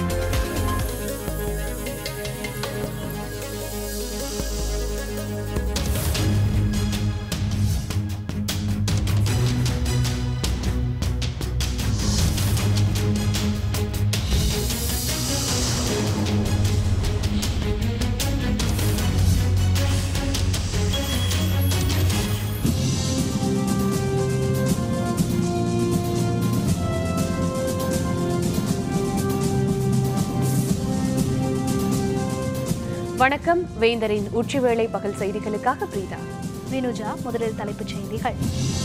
வணக்கம் வேந்தரின் உச்சிவேளை பகல் செய்திகளுக்காக பிரீதா வினுஜா முதலில் தலைப்புச் செய்திகள்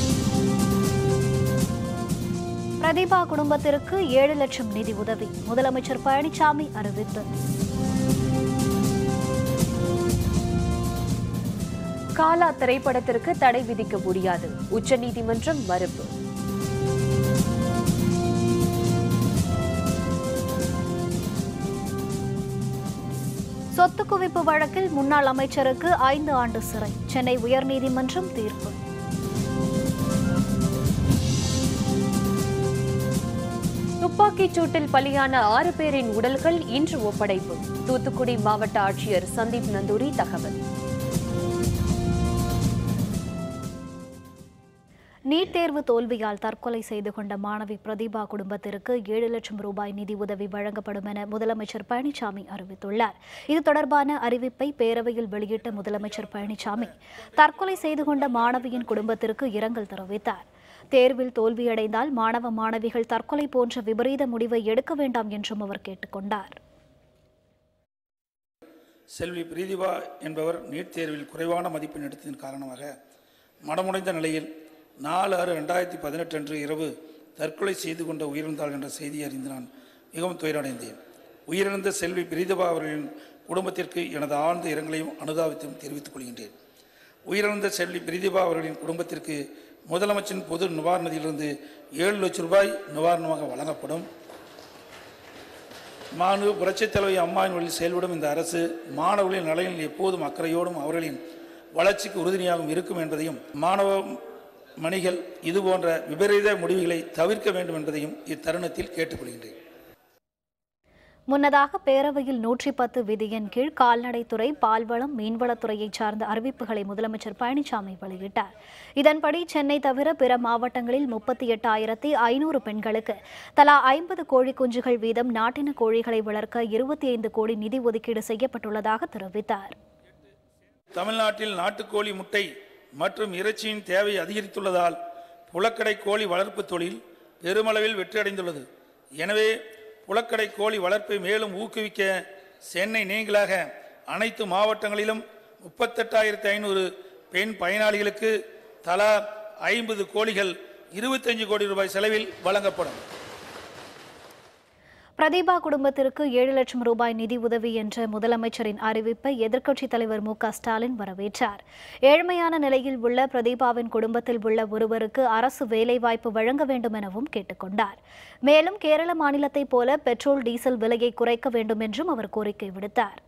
பிரதீபா குடும்பத்திற்கு ஏழு லட்சம் நிதி உதவி முதலமைச்சர் பழனிசாமி அறிவிப்பு காலா திரைப்படத்திற்கு தடை விதிக்க முடியாது உச்சநீதிமன்றம் மறுப்பு சொத்து குவிப்பு வழக்கில் முன்னாள் அமைச்சருக்கு ஐந்து ஆண்டு சிறை சென்னை உயர்நீதிமன்றம் தீர்ப்பு துப்பாக்கிச் சூட்டில் பலியான ஆறு பேரின் உடல்கள் இன்று ஒப்படைப்பு தூத்துக்குடி மாவட்ட ஆட்சியர் சந்தீப் நந்தூரி தகவல் நீட் தேர்வு தோல்வியால் தற்கொலை செய்து கொண்ட மாணவி பிரதீபா குடும்பத்திற்கு ஏழு லட்சம் ரூபாய் நிதி உதவி வழங்கப்படும் என முதலமைச்சர் பழனிசாமி அறிவித்துள்ளார் இது தொடர்பான அறிவிப்பை பேரவையில் வெளியிட்ட முதலமைச்சர் பழனிசாமி தற்கொலை செய்து கொண்ட மாணவியின் குடும்பத்திற்கு இரங்கல் தெரிவித்தார் தேர்வில் தோல்வியடைந்தால் மாணவ மாணவிகள் தற்கொலை போன்ற விபரீத முடிவை எடுக்க வேண்டாம் என்றும் அவர் கேட்டுக்கொண்டார் செல்வி பிரீதிபா என்பவர் நீட் தேர்வில் குறைவான மதிப்பெண் எடுத்ததன் காரணமாக மனமுடைந்த நிலையில் நாலு ஆறு ரெண்டாயிரத்தி பதினெட்டு அன்று இரவு தற்கொலை செய்து கொண்ட உயிரிழந்தாள் என்ற செய்தியை அறிந்து நான் மிகவும் துயரடைந்தேன் உயிரிழந்த செல்வி பிரீதிபா அவர்களின் குடும்பத்திற்கு எனது ஆழ்ந்த இரங்கலையும் அனுதாபத்தையும் தெரிவித்துக் கொள்கின்றேன் உயிரிழந்த செல்வி பிரீதிபா அவர்களின் குடும்பத்திற்கு முதலமைச்சரின் பொது நிவாரண நிதியிலிருந்து ஏழு லட்சம் ரூபாய் நிவாரணமாக வழங்கப்படும் மாண்பு புரட்சித் தலைவி அம்மாவின் வழியில் செயல்படும் இந்த அரசு மாணவர்களின் நலனில் எப்போதும் அக்கறையோடும் அவர்களின் வளர்ச்சிக்கு உறுதுணையாகவும் இருக்கும் என்பதையும் மாணவ மணிகள் இதுபோன்ற விபரீத முடிவுகளை தவிர்க்க வேண்டும் என்பதையும் இத்தருணத்தில் கேட்டுக்கொள்கின்றேன் முன்னதாக பேரவையில் நூற்றி பத்து விதியின் கீழ் கால்நடைத்துறை பால்வளம் மீன்வளத்துறையைச் சார்ந்த அறிவிப்புகளை முதலமைச்சர் பழனிசாமி வெளியிட்டார் இதன்படி சென்னை தவிர பிற மாவட்டங்களில் முப்பத்தி எட்டாயிரத்தி ஐநூறு பெண்களுக்கு தலா ஐம்பது கோழி குஞ்சுகள் வீதம் நாட்டின கோழிகளை வளர்க்க இருபத்தி ஐந்து கோடி நிதி ஒதுக்கீடு செய்யப்பட்டுள்ளதாக தெரிவித்தார் தமிழ்நாட்டில் நாட்டுக்கோழி முட்டை மற்றும் இறைச்சியின் தேவை அதிகரித்துள்ளதால் புலக்கடை கோழி வளர்ப்பு தொழில் பெருமளவில் வெற்றியடைந்துள்ளது எனவே புலக்கடை கோழி வளர்ப்பை மேலும் ஊக்குவிக்க சென்னை நீங்களாக அனைத்து மாவட்டங்களிலும் முப்பத்தெட்டாயிரத்தி ஐநூறு பெண் பயனாளிகளுக்கு தலா ஐம்பது கோழிகள் இருபத்தஞ்சு கோடி ரூபாய் செலவில் வழங்கப்படும் பிரதீபா குடும்பத்திற்கு ஏழு லட்சம் ரூபாய் நிதி உதவி என்ற முதலமைச்சரின் அறிவிப்பை எதிர்க்கட்சித் தலைவர் மு க ஸ்டாலின் வரவேற்றார் ஏழ்மையான நிலையில் உள்ள பிரதீபாவின் குடும்பத்தில் உள்ள ஒருவருக்கு அரசு வேலைவாய்ப்பு வழங்க வேண்டும் எனவும் கேட்டுக்கொண்டார் மேலும் கேரள மாநிலத்தைப் போல பெட்ரோல் டீசல் விலையை குறைக்க வேண்டும் என்றும் அவர் கோரிக்கை விடுத்தார்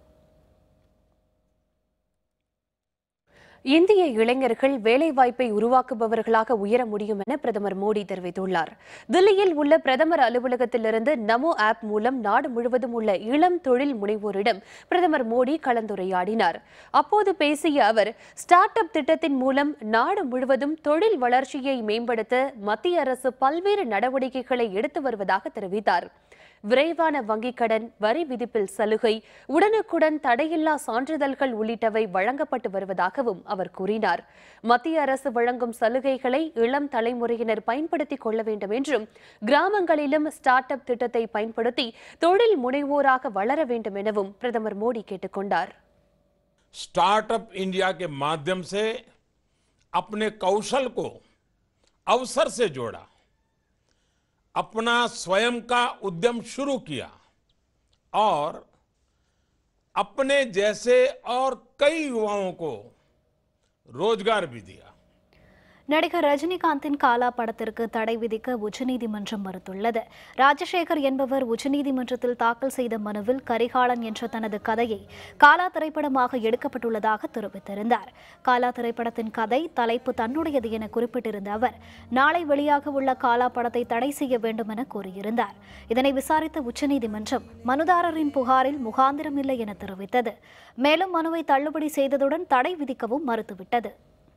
இந்திய இளைஞர்கள் வேலைவாய்ப்பை உருவாக்குபவர்களாக உயர முடியும் என பிரதமர் மோடி தெரிவித்துள்ளார் தில்லியில் உள்ள பிரதமர் அலுவலகத்திலிருந்து நமோ ஆப் மூலம் நாடு முழுவதும் உள்ள இளம் தொழில் முனைவோரிடம் பிரதமர் மோடி கலந்துரையாடினார் அப்போது பேசிய அவர் ஸ்டார்ட் அப் திட்டத்தின் மூலம் நாடு முழுவதும் தொழில் வளர்ச்சியை மேம்படுத்த மத்திய அரசு பல்வேறு நடவடிக்கைகளை எடுத்து வருவதாக தெரிவித்தார் விரைவான வங்கிக் கடன் வரி விதிப்பில் சலுகை உடனுக்குடன் தடையில்லா சான்றிதழ்கள் உள்ளிட்டவை வழங்கப்பட்டு வருவதாகவும் அவர் கூறினார் மத்திய அரசு வழங்கும் சலுகைகளை இளம் தலைமுறையினர் பயன்படுத்திக் கொள்ள வேண்டும் என்றும் கிராமங்களிலும் ஸ்டார்ட் அப் திட்டத்தை பயன்படுத்தி தொழில் முனைவோராக வளர வேண்டும் எனவும் பிரதமர் மோடி கேட்டுக்கொண்டார் स्टार्टअप इंडिया के माध्यम से अपने कौशल को अवसर से जोड़ा अपना स्वयं का उद्यम शुरू किया और अपने जैसे और कई युवाओं को रोजगार भी दिया நடிகர் ரஜினிகாந்தின் காலா படத்திற்கு தடை விதிக்க உச்சநீதிமன்றம் மறுத்துள்ளது ராஜசேகர் என்பவர் உச்சநீதிமன்றத்தில் தாக்கல் செய்த மனுவில் கரிகாலன் என்ற தனது கதையை காலா திரைப்படமாக எடுக்கப்பட்டுள்ளதாக தெரிவித்திருந்தார் காலா திரைப்படத்தின் கதை தலைப்பு தன்னுடையது என குறிப்பிட்டிருந்த அவர் நாளை வெளியாக உள்ள காலா படத்தை தடை செய்ய வேண்டும் என கூறியிருந்தார் இதனை விசாரித்த உச்சநீதிமன்றம் மனுதாரரின் புகாரில் முகாந்திரமில்லை என தெரிவித்தது மேலும் மனுவை தள்ளுபடி செய்ததுடன் தடை விதிக்கவும் மறுத்துவிட்டது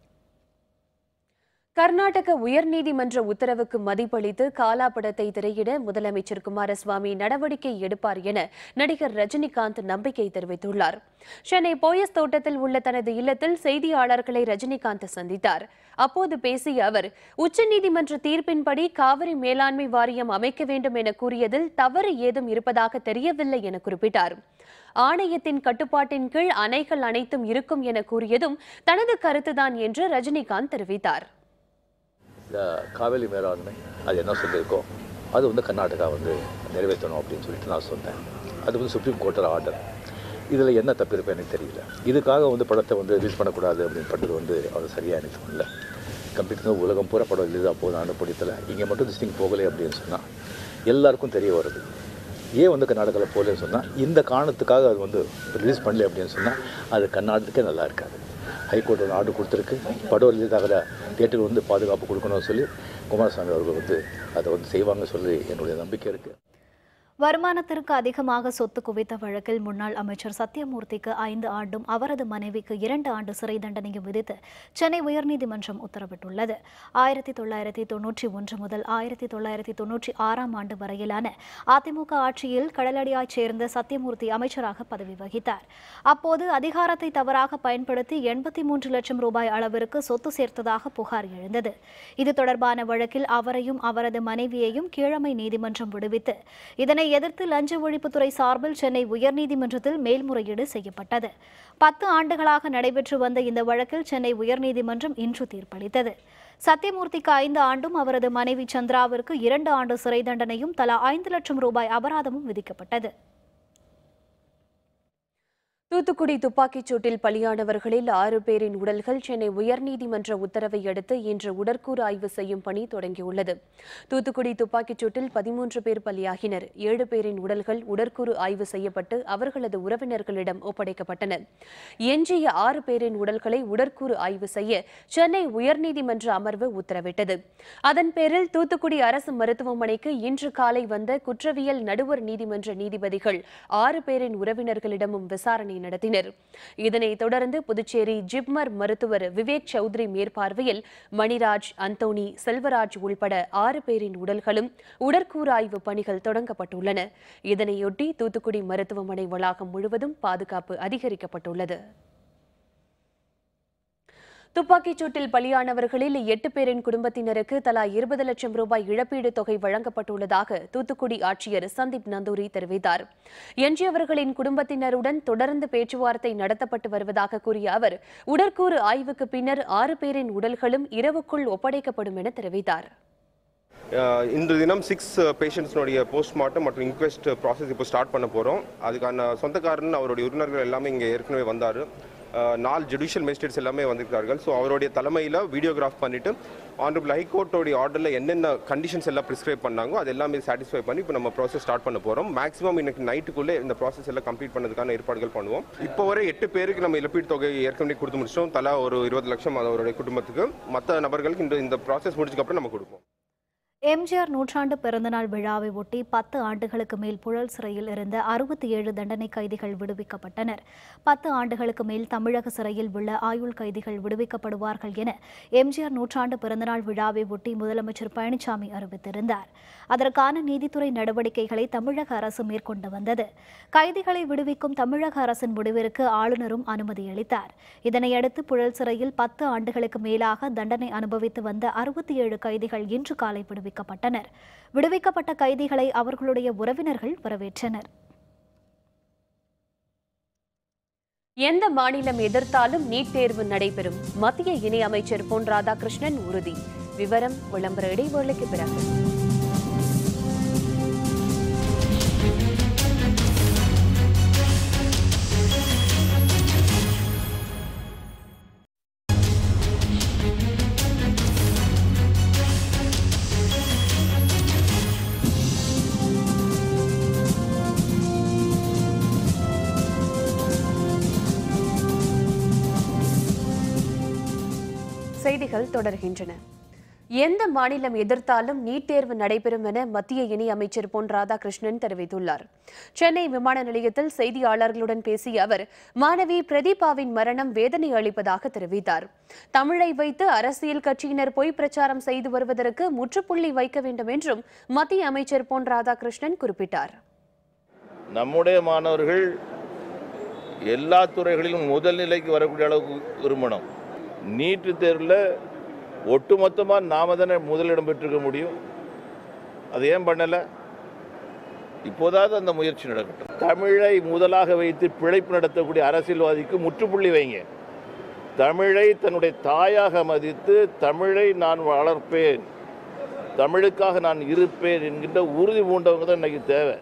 கர்நாடக உயர்நீதிமன்ற உத்தரவுக்கு மதிப்பளித்து காலா படத்தை திரையிட முதலமைச்சர் குமாரசுவாமி நடவடிக்கை எடுப்பார் என நடிகர் ரஜினிகாந்த் நம்பிக்கை தெரிவித்துள்ளார் சென்னை போயஸ் தோட்டத்தில் உள்ள தனது இல்லத்தில் செய்தியாளர்களை ரஜினிகாந்த் சந்தித்தார் அப்போது பேசிய அவர் உச்சநீதிமன்ற தீர்ப்பின்படி காவிரி மேலாண்மை வாரியம் அமைக்க வேண்டும் என கூறியதில் தவறு ஏதும் இருப்பதாக தெரியவில்லை என குறிப்பிட்டார் ஆணையத்தின் கட்டுப்பாட்டின் கீழ் அணைகள் அனைத்தும் இருக்கும் என கூறியதும் தனது கருத்துதான் என்று ரஜினிகாந்த் தெரிவித்தார் இந்த காவேரி மேலாண்மை அது என்ன சொல்லியிருக்கோ அது வந்து கர்நாடகா வந்து நிறைவேற்றணும் அப்படின்னு சொல்லிட்டு நான் சொன்னேன் அது வந்து சுப்ரீம் கோர்ட்டோட ஆர்டர் இதில் என்ன தப்பு இருப்பேன் எனக்கு தெரியல இதுக்காக வந்து படத்தை வந்து ரிலீஸ் பண்ணக்கூடாது அப்படின்னு பண்ணது வந்து அவர் சரியாக எனக்கு தோணல கம்ப்ளீட்டாக உலகம் பூரா படம் ரிலீஸ் ஆக போகுது அனுப்படித்தில் இங்கே மட்டும் திஸ்டிங் போகலை அப்படின்னு சொன்னால் எல்லாருக்கும் தெரிய வருது ஏன் வந்து கர்நாடகாவில் போகலன்னு சொன்னால் இந்த காரணத்துக்காக அது வந்து ரிலீஸ் பண்ணல அப்படின்னு சொன்னால் அது கர்நாடகத்துக்கே நல்லா இருக்காது ஹைகோர்ட் ஒரு ஆர்டர் கொடுத்துருக்கு படம் ரிலீஸ் ஆகிற தியேட்டருக்கு வந்து பாதுகாப்பு கொடுக்கணும்னு சொல்லி குமாரசாமி அவர்கள் வந்து அதை வந்து செய்வாங்கன்னு சொல்லி என்னுடைய நம்பிக்கை இருக்குது வருமானத்திற்கு அதிகமாக சொத்து குவித்த வழக்கில் முன்னாள் அமைச்சர் சத்யமூர்த்திக்கு ஐந்து ஆண்டும் அவரது மனைவிக்கு இரண்டு ஆண்டு சிறை தண்டனையும் விதித்து சென்னை உயர்நீதிமன்றம் உத்தரவிட்டுள்ளது ஆயிரத்தி தொள்ளாயிரத்தி தொன்னூற்றி ஒன்று முதல் ஆயிரத்தி தொள்ளாயிரத்தி தொன்னூற்றி ஆறாம் ஆண்டு வரையிலான அதிமுக ஆட்சியில் கடலடியாய்ச் சேர்ந்த சத்யமூர்த்தி அமைச்சராக பதவி வகித்தார் அப்போது அதிகாரத்தை தவறாக பயன்படுத்தி எண்பத்தி மூன்று லட்சம் ரூபாய் அளவிற்கு சொத்து சேர்த்ததாக புகார் எழுந்தது இது தொடர்பான வழக்கில் அவரையும் அவரது மனைவியையும் கீழமை நீதிமன்றம் விடுவித்து இதனை எதிர்த்து லஞ்ச ஒழிப்புத்துறை சார்பில் சென்னை உயர்நீதிமன்றத்தில் மேல்முறையீடு செய்யப்பட்டது பத்து ஆண்டுகளாக நடைபெற்று வந்த இந்த வழக்கில் சென்னை உயர்நீதிமன்றம் இன்று தீர்ப்பளித்தது சத்யமூர்த்திக்கு ஐந்து ஆண்டும் அவரது மனைவி சந்திராவிற்கு இரண்டு ஆண்டு சிறை தண்டனையும் தலா ஐந்து லட்சம் ரூபாய் அபராதமும் விதிக்கப்பட்டது தூத்துக்குடி துப்பாக்கிச் சூட்டில் பலியானவர்களில் ஆறு பேரின் உடல்கள் சென்னை உயர்நீதிமன்ற உத்தரவை அடுத்து இன்று உடற்கூறு ஆய்வு செய்யும் பணி தொடங்கியுள்ளது தூத்துக்குடி துப்பாக்கிச் சூட்டில் பதிமூன்று பேர் பலியாகினர் ஏழு பேரின் உடல்கள் உடற்கூறு ஆய்வு செய்யப்பட்டு அவர்களது உறவினர்களிடம் ஒப்படைக்கப்பட்டன எஞ்சிய ஆறு பேரின் உடல்களை உடற்கூறு ஆய்வு செய்ய சென்னை உயர்நீதிமன்ற அமர்வு உத்தரவிட்டது அதன் பேரில் தூத்துக்குடி அரசு மருத்துவமனைக்கு இன்று காலை வந்த குற்றவியல் நடுவர் நீதிமன்ற நீதிபதிகள் ஆறு பேரின் உறவினர்களிடமும் விசாரணை நடத்தினர் இதனைத் தொடர்ந்து புதுச்சேரி ஜிப்மர் மருத்துவர் விவேக் சௌத்ரி மேற்பார்வையில் மணிராஜ் அந்தோணி செல்வராஜ் உள்பட ஆறு பேரின் உடல்களும் உடற்கூறாய்வு பணிகள் தொடங்கப்பட்டுள்ளன இதனையொட்டி தூத்துக்குடி மருத்துவமனை வளாகம் முழுவதும் பாதுகாப்பு அதிகரிக்கப்பட்டுள்ளது துப்பாக்கிச் சூட்டில் பலியானவர்களில் எட்டு பேரின் குடும்பத்தினருக்கு தலா இருபது லட்சம் ரூபாய் இழப்பீடு தொகை வழங்கப்பட்டுள்ளதாக தூத்துக்குடி ஆட்சியர் சந்தீப் நந்தூரி தெரிவித்தார் எஞ்சியவர்களின் குடும்பத்தினருடன் தொடர்ந்து பேச்சுவார்த்தை நடத்தப்பட்டு வருவதாக கூறிய அவர் உடற்கூறு ஆய்வுக்கு பின்னர் ஆறு பேரின் உடல்களும் இரவுக்குள் ஒப்படைக்கப்படும் என தெரிவித்தார் அஹ் இன்று தினம் சிக்ஸ் பேஷண்ட்ஸ்னுடைய போஸ்ட்மார்ட்டம் மற்றும் இன்கொஸ்ட் ப்ராசஸ் இப்போ ஸ்டார்ட் பண்ண போகிறோம் அதுக்கான சொந்தக்காரன் அவருடைய உறவினர்கள் எல்லாமே இங்கே ஏற்கனவே வந்தார் நாலு ஜுடிஷியல் மேஜிஸ்ட்ரேட்ஸ் எல்லாமே வந்திருக்கார்கள் ஸோ அவருடைய தலைமையில் வீடியோகிராஃப் பண்ணிவிட்டு ஆனரபிள் ஹைகோர்ட்டோடைய ஆர்டரில் என்னென்ன கண்டிஷன்ஸ் எல்லாம் ப்ரிஸ்கிரைப் பண்ணாங்க அது எல்லாமே சாட்டிஸ்ஃபை பண்ணி இப்போ நம்ம ப்ராசஸ் ஸ்டார்ட் பண்ண போகிறோம் மேக்ஸிமம் இன்னைக்கு நைட்டுக்குள்ளே இந்த ப்ராசஸ் எல்லாம் கம்ப்ளீட் பண்ணதுக்கான ஏற்பாடுகள் பண்ணுவோம் இப்போ வரை எட்டு பேருக்கு நம்ம இழப்பீடு தொகை ஏற்கனவே கொடுத்து முடிச்சிட்டோம் தலா ஒரு இருபது லட்சம் அவருடைய குடும்பத்துக்கு மற்ற நபர்களுக்கு இந்த இந்த ப்ராசஸ் முடிச்சதுக்கப்புறம் நம்ம கொடுப்போம் எம்ஜிஆர் நூற்றாண்டு பிறந்தநாள் விழாவை ஒட்டி பத்து ஆண்டுகளுக்கு மேல் புழல் சிறையில் இருந்த அறுபத்தி ஏழு தண்டனை கைதிகள் விடுவிக்கப்பட்டனர் பத்து ஆண்டுகளுக்கு மேல் தமிழக சிறையில் உள்ள ஆயுள் கைதிகள் விடுவிக்கப்படுவார்கள் என எம்ஜிஆர் நூற்றாண்டு பிறந்தநாள் விழாவை ஒட்டி முதலமைச்சர் பழனிசாமி அறிவித்திருந்தார் அதற்கான நீதித்துறை நடவடிக்கைகளை தமிழக அரசு மேற்கொண்டு வந்தது கைதிகளை விடுவிக்கும் தமிழக அரசின் முடிவிற்கு ஆளுநரும் அனுமதி அளித்தார் இதனையடுத்து புழல் சிறையில் பத்து ஆண்டுகளுக்கு மேலாக தண்டனை அனுபவித்து வந்த அறுபத்தி ஏழு கைதிகள் இன்று காலை விடுவிக்கப்பட்டனர் விடுவிக்கப்பட்ட கைதிகளை அவர்களுடைய உறவினர்கள் வரவேற்றனர் எந்த மாநிலம் எதிர்த்தாலும் நீட் தேர்வு நடைபெறும் மத்திய இணையமைச்சர் பொன் ராதாகிருஷ்ணன் உறுதி விவரம் விளம்பர இடைவேளைக்கு பிறகு செய்திகள் தொடர்கின்றன எந்த மாநிலம் எதிர்த்தாலும் நீட் தேர்வு நடைபெறும் என மத்திய இணை அமைச்சர் பொன் ராதாகிருஷ்ணன் தெரிவித்துள்ளார் சென்னை விமான நிலையத்தில் செய்தியாளர்களுடன் பேசிய அவர் மாணவி பிரதீபாவின் மரணம் வேதனை அளிப்பதாக தெரிவித்தார் தமிழை வைத்து அரசியல் கட்சியினர் பொய் பிரச்சாரம் செய்து வருவதற்கு முற்றுப்புள்ளி வைக்க வேண்டும் என்றும் மத்திய அமைச்சர் பொன் ராதாகிருஷ்ணன் குறிப்பிட்டார் நம்முடைய மாணவர்கள் எல்லா துறைகளிலும் முதல் நிலைக்கு வரக்கூடிய அளவுக்கு விரும்பணும் நீட்டு தேர்வில் ஒட்டுமொத்தமாக நாம தானே முதலிடம் பெற்றிருக்க முடியும் அது ஏன் பண்ணலை இப்போதாவது அந்த முயற்சி நடக்கட்டும் தமிழை முதலாக வைத்து பிழைப்பு நடத்தக்கூடிய அரசியல்வாதிக்கு முற்றுப்புள்ளி வைங்க தமிழை தன்னுடைய தாயாக மதித்து தமிழை நான் வளர்ப்பேன் தமிழுக்காக நான் இருப்பேன் என்கின்ற உறுதி பூண்டவங்க தான் இன்னைக்கு தேவை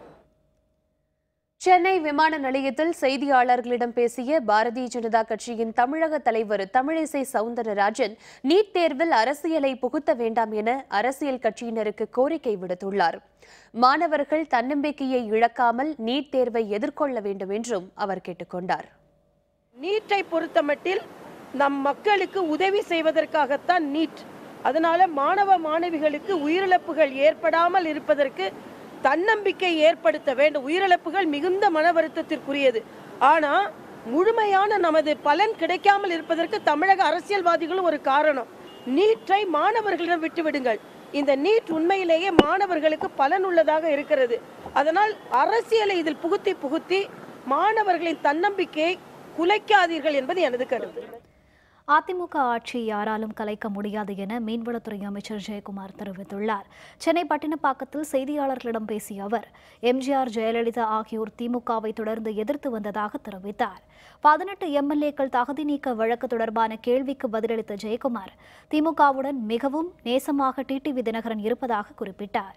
சென்னை விமான நிலையத்தில் செய்தியாளர்களிடம் பேசிய பாரதிய ஜனதா கட்சியின் தமிழக தலைவர் தமிழிசை சவுந்தரராஜன் நீட் தேர்வில் அரசியலை புகுத்த வேண்டாம் என அரசியல் கட்சியினருக்கு கோரிக்கை விடுத்துள்ளார் மாணவர்கள் தன்னம்பிக்கையை இழக்காமல் நீட் தேர்வை எதிர்கொள்ள வேண்டும் என்றும் அவர் கேட்டுக்கொண்டார் நீட்டை பொறுத்தமட்டில் நம் மக்களுக்கு உதவி செய்வதற்காகத்தான் நீட் அதனால மாணவ மாணவிகளுக்கு உயிரிழப்புகள் ஏற்படாமல் இருப்பதற்கு தன்னம்பிக்கை ஏற்படுத்த வேண்டும் உயிரிழப்புகள் மிகுந்த மன வருத்தத்திற்குரியது ஆனா முழுமையான நமது பலன் கிடைக்காமல் இருப்பதற்கு தமிழக அரசியல்வாதிகளும் ஒரு காரணம் நீட்டை மாணவர்களிடம் விட்டுவிடுங்கள் இந்த நீட் உண்மையிலேயே மாணவர்களுக்கு பலனுள்ளதாக இருக்கிறது அதனால் அரசியலை இதில் புகுத்தி புகுத்தி மாணவர்களின் தன்னம்பிக்கையை குலைக்காதீர்கள் என்பது எனது கருத்து அதிமுக ஆட்சி யாராலும் கலைக்க முடியாது என மீன்வளத்துறை அமைச்சர் ஜெயக்குமார் தெரிவித்துள்ளார் சென்னை பட்டினப்பாக்கத்தில் செய்தியாளர்களிடம் பேசிய அவர் எம்ஜிஆர் ஜெயலலிதா ஆகியோர் திமுகவை தொடர்ந்து எதிர்த்து வந்ததாக தெரிவித்தார் பதினெட்டு எம்எல்ஏக்கள் தகுதி நீக்க வழக்கு தொடர்பான கேள்விக்கு பதிலளித்த ஜெயக்குமார் திமுகவுடன் மிகவும் நேசமாக டிடிவி தினகரன் இருப்பதாக குறிப்பிட்டார்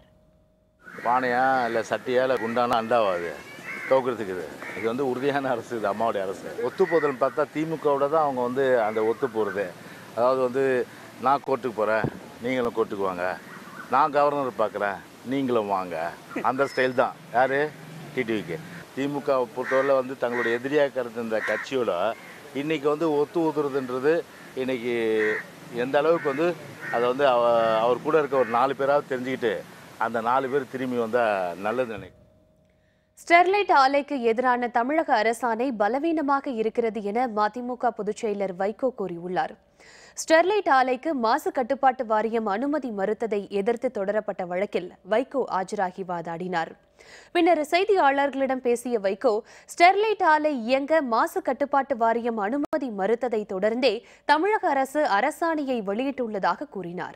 பானையா இல்லை சட்டியா இல்லை குண்டானா அண்டாவாது தோக்குறதுக்கு இது இது வந்து உறுதியான அரசு இது அம்மாவுடைய அரசு ஒத்து போதல்னு பார்த்தா திமுகவோட தான் அவங்க வந்து அந்த ஒத்து போகிறது அதாவது வந்து நான் கோர்ட்டுக்கு போகிறேன் நீங்களும் கோர்ட்டுக்கு வாங்க நான் கவர்னர் பார்க்குறேன் நீங்களும் வாங்க அந்த ஸ்டைல் தான் யார் டிடிவிக்கு திமுக பொறுத்தவரை வந்து தங்களுடைய எதிரியாக கருத்து இந்த கட்சியோட இன்றைக்கி வந்து ஒத்து ஊதுறதுன்றது இன்றைக்கி எந்த அளவுக்கு வந்து அதை வந்து அவ அவர் கூட இருக்க ஒரு நாலு பேராவது தெரிஞ்சுக்கிட்டு அந்த நாலு பேர் திரும்பி வந்தால் நல்லது நினைக்கிறேன் ஸ்டெர்லைட் ஆலைக்கு எதிரான தமிழக அரசாணை பலவீனமாக இருக்கிறது என மதிமுக பொதுச் செயலர் வைகோ கூறியுள்ளார் ஸ்டெர்லைட் ஆலைக்கு மாசு கட்டுப்பாட்டு வாரியம் அனுமதி மறுத்ததை எதிர்த்து தொடரப்பட்ட வழக்கில் வைகோ ஆஜராகி வாதாடினார் பின்னர் செய்தியாளர்களிடம் பேசிய வைகோ ஸ்டெர்லைட் ஆலை இயங்க மாசு கட்டுப்பாட்டு வாரியம் அனுமதி மறுத்ததை தொடர்ந்தே தமிழக அரசு அரசாணையை வெளியிட்டுள்ளதாக கூறினார்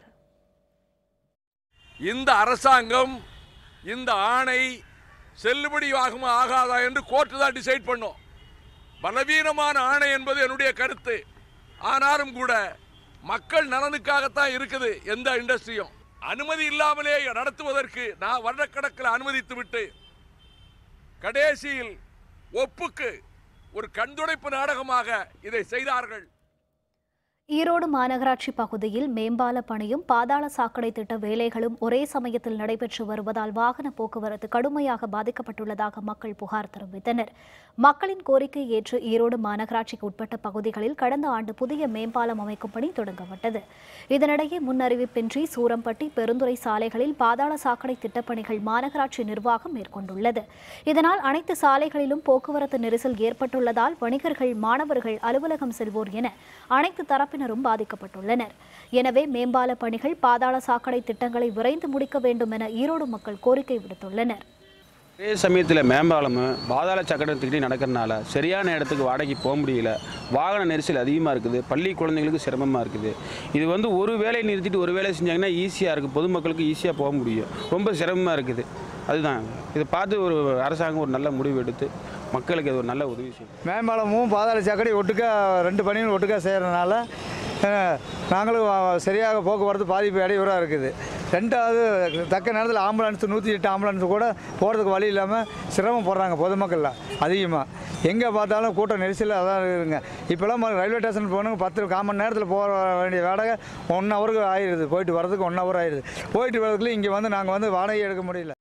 இந்த அரசாங்கம் இந்த ஆணை செல்லுபடி ஆகுமா ஆகாதா என்று கோர்ட்டு தான் டிசைட் பண்ணும் பலவீனமான ஆணை என்பது என்னுடைய கருத்து ஆனாலும் கூட மக்கள் நலனுக்காகத்தான் இருக்குது எந்த இண்டஸ்ட்ரியும் அனுமதி இல்லாமலே நடத்துவதற்கு நான் வருடக்கணக்கில் அனுமதித்து விட்டு கடைசியில் ஒப்புக்கு ஒரு கண்துடைப்பு நாடகமாக இதை செய்தார்கள் ஈரோடு மாநகராட்சி பகுதியில் மேம்பால பணியும் பாதாள சாக்கடை திட்ட வேலைகளும் ஒரே சமயத்தில் நடைபெற்று வருவதால் வாகன போக்குவரத்து கடுமையாக பாதிக்கப்பட்டுள்ளதாக மக்கள் புகார் தெரிவித்தனர் மக்களின் கோரிக்கை ஏற்று ஈரோடு மாநகராட்சிக்கு உட்பட்ட பகுதிகளில் கடந்த ஆண்டு புதிய மேம்பாலம் அமைக்கும் பணி தொடங்கப்பட்டது இதனிடையே முன்னறிவிப்பின்றி சூரம்பட்டி பெருந்துறை சாலைகளில் பாதாள சாக்கடை திட்டப்பணிகள் மாநகராட்சி நிர்வாகம் மேற்கொண்டுள்ளது இதனால் அனைத்து சாலைகளிலும் போக்குவரத்து நெரிசல் ஏற்பட்டுள்ளதால் வணிகர்கள் மாணவர்கள் அலுவலகம் செல்வோர் என அனைத்து தரப்பினரும் பாதிக்கப்பட்டுள்ளனர் எனவே மேம்பால பணிகள் பாதாள சாக்கடை திட்டங்களை விரைந்து முடிக்க வேண்டும் என ஈரோடு மக்கள் கோரிக்கை விடுத்துள்ளனர் அதே சமயத்தில் மேம்பாலமும் பாதாள சக்கரத்துக்கிட்டே நடக்கிறனால சரியான இடத்துக்கு வாடகைக்கு போக முடியல வாகன நெரிசல் அதிகமாக இருக்குது பள்ளி குழந்தைங்களுக்கு சிரமமாக இருக்குது இது வந்து ஒரு வேலையை நிறுத்திட்டு ஒரு வேலையை செஞ்சாங்கன்னா ஈஸியாக இருக்குது பொதுமக்களுக்கு ஈஸியாக போக முடியும் ரொம்ப சிரமமாக இருக்குது அதுதான் இதை பார்த்து ஒரு அரசாங்கம் ஒரு நல்ல முடிவு எடுத்து மக்களுக்கு அது ஒரு நல்ல உதவி செய்யும் மேம்பாலமும் பாதாள சாக்கடை ஒட்டுக்கா ரெண்டு பணியும் ஒட்டுக்கா செய்கிறனால நாங்களும் அஹ், சரியாக போக்குவரத்து பாதிப்பு இடையூறாக இருக்குது ரெண்டாவது தக்க நேரத்தில் ஆம்புலன்ஸ் நூற்றி எட்டு ஆம்புலன்ஸ் கூட போகிறதுக்கு வழி இல்லாமல் சிரமம் போடுறாங்க பொதுமக்கள்லாம் அதிகமாக எங்கே பார்த்தாலும் கூட்டம் நெரிசல் அதான் இருக்குதுங்க இப்போல்லாம் ரயில்வே ஸ்டேஷன் போகணுங்க பத்து கால் மணி நேரத்தில் போக வேண்டிய வாடகை ஒன் ஹவருக்கு ஆயிடுது போயிட்டு வரதுக்கு ஒன் ஹவர் ஆயிடுது போயிட்டு வரதுக்குள்ளே இங்கே வந்து நாங்கள் வந்து வாடகை எடுக்க முடியல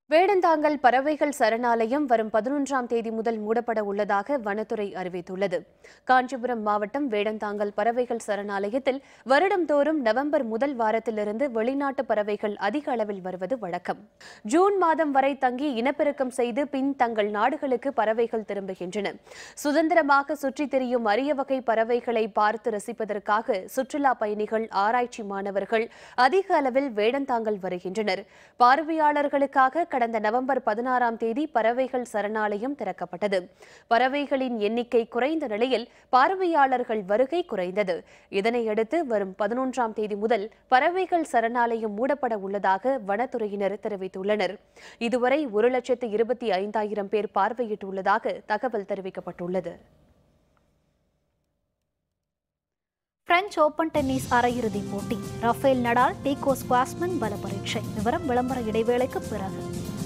வேடந்தாங்கல் பறவைகள் சரணாலயம் வரும் பதினொன்றாம் தேதி முதல் மூடப்பட உள்ளதாக வனத்துறை அறிவித்துள்ளது காஞ்சிபுரம் மாவட்டம் வேடந்தாங்கல் பறவைகள் சரணாலயத்தில் வருடம்தோறும் நவம்பர் முதல் வாரத்திலிருந்து வெளிநாட்டு பறவைகள் அதிக அளவில் வருவது வழக்கம் ஜூன் மாதம் வரை தங்கி இனப்பெருக்கம் செய்து பின் தங்கள் நாடுகளுக்கு பறவைகள் திரும்புகின்றன சுதந்திரமாக சுற்றித் திரியும் அரிய வகை பறவைகளை பார்த்து ரசிப்பதற்காக சுற்றுலா பயணிகள் ஆராய்ச்சி மாணவர்கள் அதிக அளவில் வேடந்தாங்கல் வருகின்றனர் பார்வையாளர்களுக்காக கடந்த நவம்பர் பதினாறாம் தேதி பறவைகள் சரணாலயம் திறக்கப்பட்டது பறவைகளின் எண்ணிக்கை குறைந்த நிலையில் பார்வையாளர்கள் வருகை குறைந்தது இதனையடுத்து வரும் பதினொன்றாம் தேதி முதல் பறவைகள் சரணாலயம் மூடப்பட உள்ளதாக வனத்துறையினர் தெரிவித்துள்ளனர் இதுவரை ஒரு லட்சத்து இருபத்தி ஐந்தாயிரம் பேர் பார்வையிட்டுள்ளதாக தகவல் தெரிவிக்கப்பட்டுள்ளது பிரெஞ்சு ஓபன் டென்னிஸ் அரையிறுதிப் போட்டி ரஃபேல் நடால் டீகோ ஸ்குவாஸ்மன் பல பரீட்சை விவரம் விளம்பர இடைவேளைக்கு பிறகு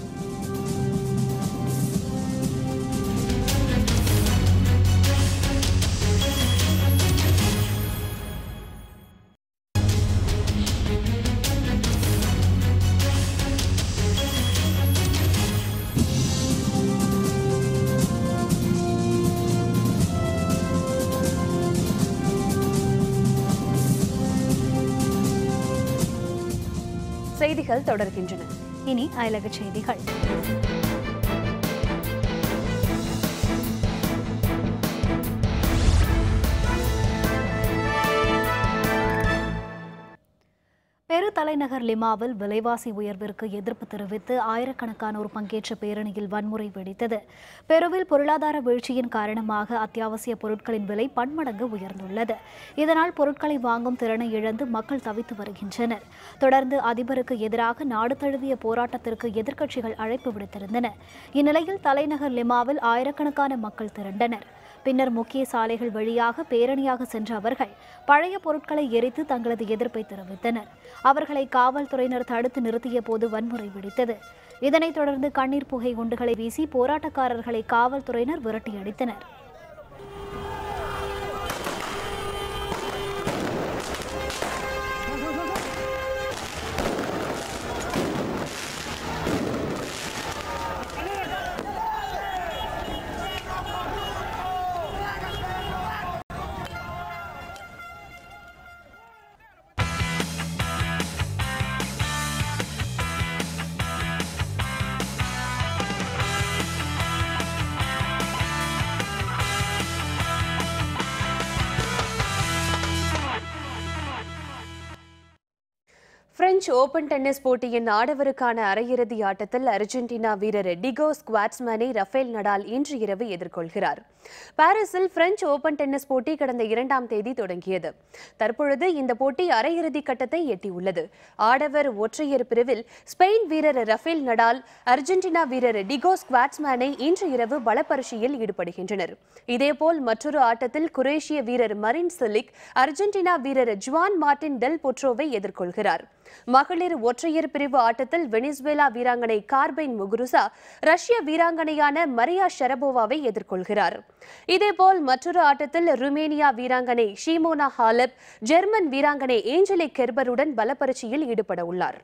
செய்திகள் தொடர்கின்றன இனி அயலக செய்திகள் பெரு தலைநகர் லிமாவில் விலைவாசி உயர்விற்கு எதிர்ப்பு தெரிவித்து ஆயிரக்கணக்கானோர் பங்கேற்ற பேரணியில் வன்முறை வெடித்தது பெருவில் பொருளாதார வீழ்ச்சியின் காரணமாக அத்தியாவசிய பொருட்களின் விலை பன்மடங்கு உயர்ந்துள்ளது இதனால் பொருட்களை வாங்கும் திறனை இழந்து மக்கள் தவித்து வருகின்றனர் தொடர்ந்து அதிபருக்கு எதிராக நாடு தழுவிய போராட்டத்திற்கு எதிர்க்கட்சிகள் அழைப்பு விடுத்திருந்தன இந்நிலையில் தலைநகர் லிமாவில் ஆயிரக்கணக்கான மக்கள் திரண்டனர் பின்னர் முக்கிய சாலைகள் வழியாக பேரணியாக சென்ற அவர்கள் பழைய பொருட்களை எரித்து தங்களது எதிர்ப்பை தெரிவித்தனர் அவர்களை காவல்துறையினர் தடுத்து நிறுத்திய போது வன்முறை வெடித்தது இதனைத் தொடர்ந்து கண்ணீர் புகை குண்டுகளை வீசி போராட்டக்காரர்களை காவல்துறையினர் விரட்டியடித்தனர் பிரெஞ்சு ஓபன் டென்னிஸ் போட்டியின் ஆடவருக்கான அரையிறுதி ஆட்டத்தில் அர்ஜென்டினா வீரர் டிகோ ஸ்குவாட்ஸ்மேனை ரஃபேல் நடால் இன்று இரவு எதிர்கொள்கிறார் பாரிஸில் பிரெஞ்சு ஓபன் டென்னிஸ் போட்டி கடந்த இரண்டாம் தேதி தொடங்கியது தற்பொழுது இந்த போட்டி அரையிறுதி கட்டத்தை எட்டியுள்ளது ஆடவர் ஒற்றையர் பிரிவில் ஸ்பெயின் வீரர் ரஃபேல் நடால் அர்ஜென்டினா வீரர் டிகோ ஸ்குவாட்ஸ்மேனை இன்று இரவு பலப்பரிசையில் ஈடுபடுகின்றனர் இதேபோல் மற்றொரு ஆட்டத்தில் குரேஷிய வீரர் மரின் சிலிக் அர்ஜென்டினா வீரர் ஜுவான் மார்டின் டெல் பொட்ரோவை எதிர்கொள்கிறார் மகளிர் ஒற்றையர் பிரிவு ஆட்டத்தில் வெனிசுவேலா வீராங்கனை கார்பைன் முகுருசா ரஷ்ய வீராங்கனையான மரியா ஷரபோவாவை எதிர்கொள்கிறார் இதேபோல் மற்றொரு ஆட்டத்தில் ருமேனியா வீராங்கனை ஷீமோனா ஹாலப் ஜெர்மன் வீராங்கனை ஏஞ்சலிக் கெர்பருடன் பலப்பரிச்சையில் ஈடுபட உள்ளார்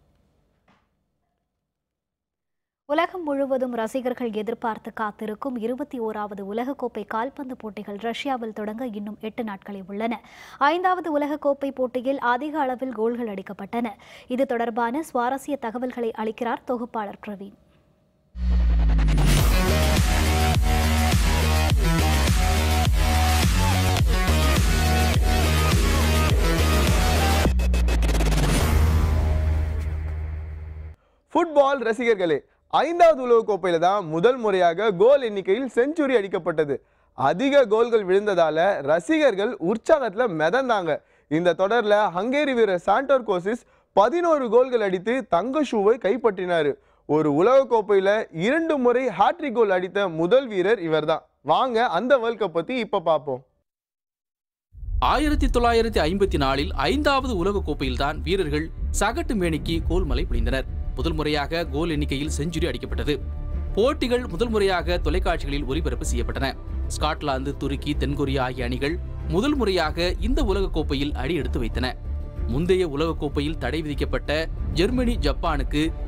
உலகம் முழுவதும் ரசிகர்கள் எதிர்பார்த்து காத்திருக்கும் இருபத்தி ஓராவது உலகக்கோப்பை கால்பந்து போட்டிகள் ரஷ்யாவில் தொடங்க இன்னும் எட்டு நாட்களே உள்ளன ஐந்தாவது உலகக்கோப்பை போட்டியில் அதிக அளவில் கோல்கள் அடிக்கப்பட்டன இது தொடர்பான சுவாரஸ்ய தகவல்களை அளிக்கிறார் தொகுப்பாளர் பிரவீன் ஃபுட்பால் ரசிகர்களே ஐந்தாவது உலகக்கோப்பையில தான் முதல் முறையாக கோல் எண்ணிக்கையில் செஞ்சுரி அடிக்கப்பட்டது அதிக கோல்கள் விழுந்ததால ரசிகர்கள் உற்சாகத்துல மிதந்தாங்க இந்த தொடர்ல ஹங்கேரி வீரர் சாண்டோர் கோசிஸ் பதினோரு கோல்கள் அடித்து தங்க ஷூவை கைப்பற்றினாரு ஒரு உலகக்கோப்பையில இரண்டு முறை ஹாட்ரிக் கோல் அடித்த முதல் வீரர் இவர்தான் வாங்க அந்த வேர்ல்ட் கப் பத்தி இப்ப பார்ப்போம் ஆயிரத்தி தொள்ளாயிரத்தி ஐம்பத்தி நாலில் ஐந்தாவது உலகக் கோப்பையில்தான் வீரர்கள் சகட்டு மேனிக்கு கோல்மலை பொழிந்தனர் முதல் முறையாக கோல் எண்ணிக்கையில் செஞ்சுரி அடிக்கப்பட்டது போட்டிகள் முதல் முறையாக தொலைக்காட்சிகளில் ஒளிபரப்பு செய்யப்பட்டன ஸ்காட்லாந்து துருக்கி தென்கொரியா ஆகிய அணிகள் முதல் முறையாக இந்த உலகக் கோப்பையில் அடி எடுத்து வைத்தன முந்தைய உலகக் கோப்பையில் தடை விதிக்கப்பட்ட ஜெர்மனி ஜப்பானுக்கு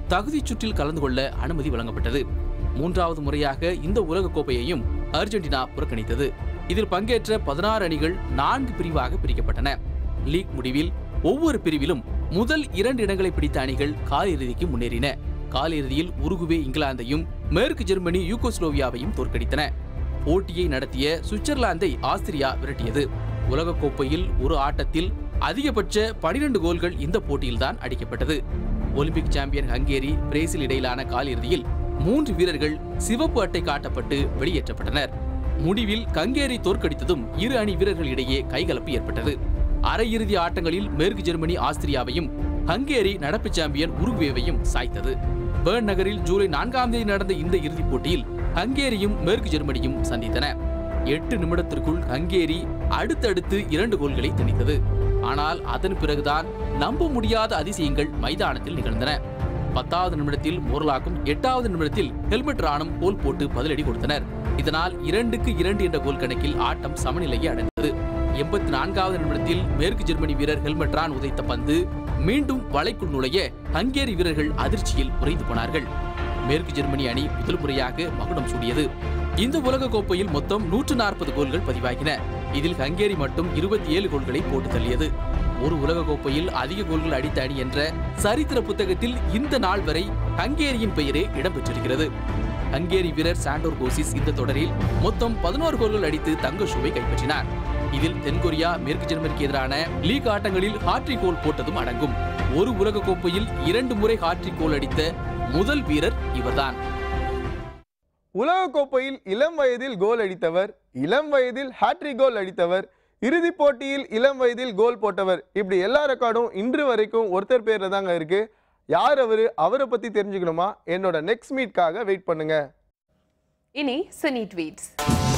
தகுதிச் சுற்றில் கலந்து கொள்ள அனுமதி வழங்கப்பட்டது மூன்றாவது முறையாக இந்த உலகக்கோப்பையையும் அர்ஜென்டினா புறக்கணித்தது இதில் பங்கேற்ற பதினாறு அணிகள் நான்கு பிரிவாக பிரிக்கப்பட்டன லீக் முடிவில் ஒவ்வொரு பிரிவிலும் முதல் இரண்டு இடங்களை பிடித்த அணிகள் காலிறுதிக்கு முன்னேறின காலிறுதியில் உருகுவே இங்கிலாந்தையும் மேற்கு ஜெர்மனி யூகோஸ்லோவியாவையும் தோற்கடித்தன போட்டியை நடத்திய சுவிட்சர்லாந்தை ஆஸ்திரியா விரட்டியது உலகக்கோப்பையில் ஒரு ஆட்டத்தில் அதிகபட்ச 12 கோல்கள் இந்த போட்டியில்தான் அடிக்கப்பட்டது ஒலிம்பிக் சாம்பியன் ஹங்கேரி பிரேசில் இடையிலான காலிறுதியில் மூன்று வீரர்கள் சிவப்பு அட்டை காட்டப்பட்டு வெளியேற்றப்பட்டனர் முடிவில் கங்கேரி தோற்கடித்ததும் இரு அணி வீரர்கள் இடையே கைகலப்பு ஏற்பட்டது அரையிறுதி ஆட்டங்களில் மேற்கு ஜெர்மனி ஆஸ்திரியாவையும் ஹங்கேரி நடப்பு சாம்பியன் உருகுவேவையும் சாய்த்தது பேர்ன் நகரில் ஜூலை நான்காம் தேதி நடந்த இந்த இறுதிப் போட்டியில் ஹங்கேரியும் மேற்கு ஜெர்மனியும் சந்தித்தன எட்டு நிமிடத்திற்குள் ஹங்கேரி அடுத்தடுத்து இரண்டு கோல்களை திணித்தது ஆனால் அதன் பிறகுதான் நம்ப முடியாத அதிசயங்கள் மைதானத்தில் நிகழ்ந்தன பத்தாவது நிமிடத்தில் மோர்லாக்கும் எட்டாவது நிமிடத்தில் ஹெல்மெட் ராணும் கோல் போட்டு பதிலடி கொடுத்தனர் இதனால் இரண்டுக்கு இரண்டு என்ற கோல் கணக்கில் ஆட்டம் சமநிலையை அடைந்தது எண்பத்தி நான்காவது நிமிடத்தில் மேற்கு ஜெர்மனி வீரர் ஹெல்மெட் ரான் உதைத்த பந்து மீண்டும் வலைக்குள் நுழைய ஹங்கேரி வீரர்கள் அதிர்ச்சியில் உறைந்து போனார்கள் மேற்கு ஜெர்மனி அணி முதல் முறையாக மகுடம் சூடியது இந்த உலக கோப்பையில் மொத்தம் நூற்று நாற்பது கோல்கள் பதிவாகின இதில் ஹங்கேரி மட்டும் இருபத்தி ஏழு கோல்களை போட்டு தள்ளியது ஒரு உலக கோப்பையில் அதிக கோல்கள் அடித்த அணி என்ற சரித்திர புத்தகத்தில் இந்த நாள் வரை ஹங்கேரியின் பெயரே இடம்பெற்றிருக்கிறது ஹங்கேரி வீரர் சாண்டோர் கோசிஸ் இந்த தொடரில் மொத்தம் பதினோரு கோல்கள் அடித்து தங்க ஷூவை கைப்பற்றினார் இதில் தென்கொரியா மேற்கு ஜெர்மனிக்கு எதிரான லீக் ஆட்டங்களில் ஹாட்ரிக் கோல் போட்டதும் அடங்கும் ஒரு உலக கோப்பையில் இரண்டு முறை ஹாட்ரிக் கோல் அடித்த முதல் வீரர் இவர்தான் உலகக்கோப்பையில் இளம் வயதில் கோல் அடித்தவர் இளம் வயதில் ஹாட்ரிக் கோல் அடித்தவர் இறுதிப் போட்டியில் இளம் வயதில் கோல் போட்டவர் இப்படி எல்லா ரெக்கார்டும் இன்று வரைக்கும் ஒருத்தர் பேர்ல தாங்க இருக்கு யார் அவரு அவரை பத்தி தெரிஞ்சுக்கணுமா என்னோட நெக்ஸ்ட் மீட்காக வெயிட் பண்ணுங்க இனி சினி ட்வீட்ஸ்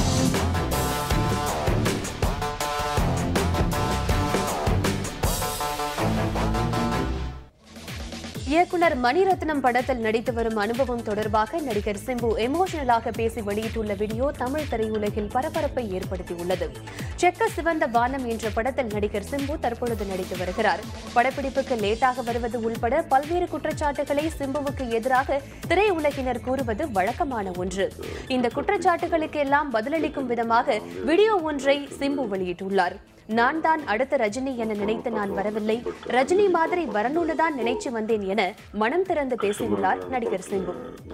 இயக்குனர் மணிரத்னம் படத்தில் நடித்து வரும் அனுபவம் தொடர்பாக நடிகர் சிம்பு எமோஷனலாக பேசி வெளியிட்டுள்ள வீடியோ தமிழ் திரையுலகில் பரபரப்பை ஏற்படுத்தியுள்ளது செக்க சிவந்த வானம் என்ற படத்தில் நடிகர் சிம்பு தற்பொழுது நடித்து வருகிறார் படப்பிடிப்புக்கு லேட்டாக வருவது உள்பட பல்வேறு குற்றச்சாட்டுகளை சிம்புவுக்கு எதிராக திரையுலகினர் கூறுவது வழக்கமான ஒன்று இந்த குற்றச்சாட்டுகளுக்கு எல்லாம் பதிலளிக்கும் விதமாக வீடியோ ஒன்றை சிம்பு வெளியிட்டுள்ளார் நான் தான் அடுத்த ரஜினி என நினைத்து நான் வரவில்லை ரஜினி மாதிரி வரணும்னு தான் நினைச்சு வந்தேன் என மனம் திறந்து பேசியுள்ளார் நடிகர் சிம்பு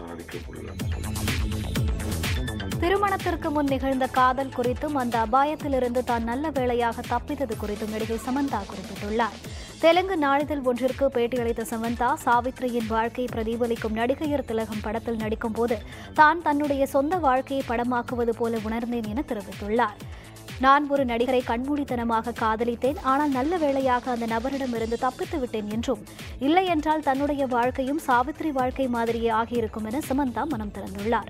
திருமணத்திற்கு முன் நிகழ்ந்த காதல் குறித்தும் அந்த அபாயத்திலிருந்து தான் நல்ல வேளையாக தப்பித்தது குறித்தும் நடிகை சமந்தா குறிப்பிட்டுள்ளார் தெலுங்கு நாளிதழ் ஒன்றிற்கு பேட்டியளித்த சமந்தா சாவித்ரியின் வாழ்க்கையை பிரதிபலிக்கும் நடிகையர் திலகம் படத்தில் நடிக்கும் போது தான் தன்னுடைய சொந்த வாழ்க்கையை படமாக்குவது போல உணர்ந்தேன் என தெரிவித்துள்ளார் நான் ஒரு நடிகரை கண்மூடித்தனமாக காதலித்தேன் ஆனால் நல்ல வேளையாக அந்த நபரிடமிருந்து தப்பித்து விட்டேன் என்றும் இல்லை என்றால் தன்னுடைய வாழ்க்கையும் சாவித்ரி வாழ்க்கை மாதிரியே ஆகியிருக்கும் என சமந்தா மனம் திறந்துள்ளார்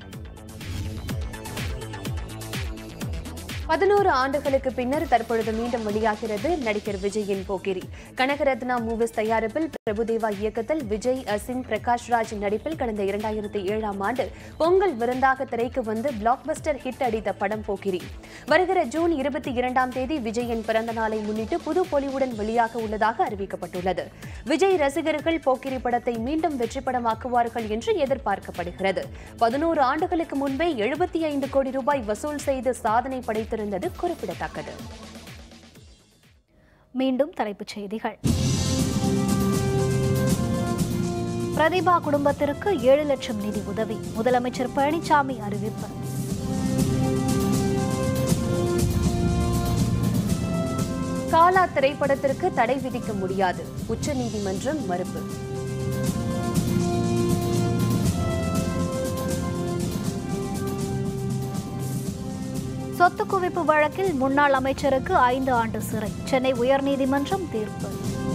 பதினோரு ஆண்டுகளுக்கு பின்னர் தற்பொழுது மீண்டும் வெளியாகிறது நடிகர் விஜயின் போக்கிரி கனகரத்னா மூவிஸ் தயாரிப்பில் பிரபுதேவா இயக்கத்தில் விஜய் அசின் பிரகாஷ் ராஜ் நடிப்பில் கடந்த இரண்டாயிரத்தி ஏழாம் ஆண்டு பொங்கல் விருந்தாக திரைக்கு வந்து பிளாக்பஸ்டர் ஹிட் அடித்த படம் போக்கிரி வருகிற ஜூன் இருபத்தி இரண்டாம் தேதி விஜயின் பிறந்த நாளை முன்னிட்டு புது பொலிவுடன் வெளியாக உள்ளதாக அறிவிக்கப்பட்டுள்ளது விஜய் ரசிகர்கள் போக்கிரி படத்தை மீண்டும் வெற்றி படமாக்குவார்கள் என்று எதிர்பார்க்கப்படுகிறது பதினோரு ஆண்டுகளுக்கு முன்பே எழுபத்தி ஐந்து கோடி ரூபாய் வசூல் செய்து சாதனை படைத்திருந்தது குறிப்பிடத்தக்கது மீண்டும் தலைப்புச் செய்திகள் பிரதிபா குடும்பத்திற்கு ஏழு லட்சம் நிதி உதவி முதலமைச்சர் பழனிசாமி அறிவிப்பு காலா திரைப்படத்திற்கு தடை விதிக்க முடியாது உச்சநீதிமன்றம் மறுப்பு சொத்து குவிப்பு வழக்கில் முன்னாள் அமைச்சருக்கு ஐந்து ஆண்டு சிறை சென்னை உயர்நீதிமன்றம் தீர்ப்பு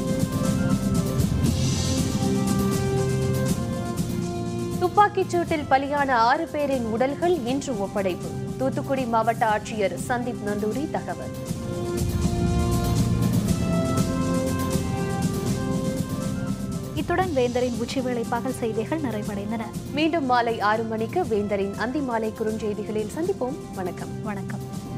துப்பாக்கிச் சூட்டில் பலியான ஆறு பேரின் உடல்கள் இன்று ஒப்படைப்பு தூத்துக்குடி மாவட்ட ஆட்சியர் சந்தீப் நந்தூரி தகவல் இத்துடன் வேந்தரின் உச்சிவேளை பகல் செய்திகள் நிறைவடைந்தன மீண்டும் மாலை ஆறு மணிக்கு வேந்தரின் அந்தி மாலை குறுஞ்செய்திகளில் சந்திப்போம் வணக்கம் வணக்கம்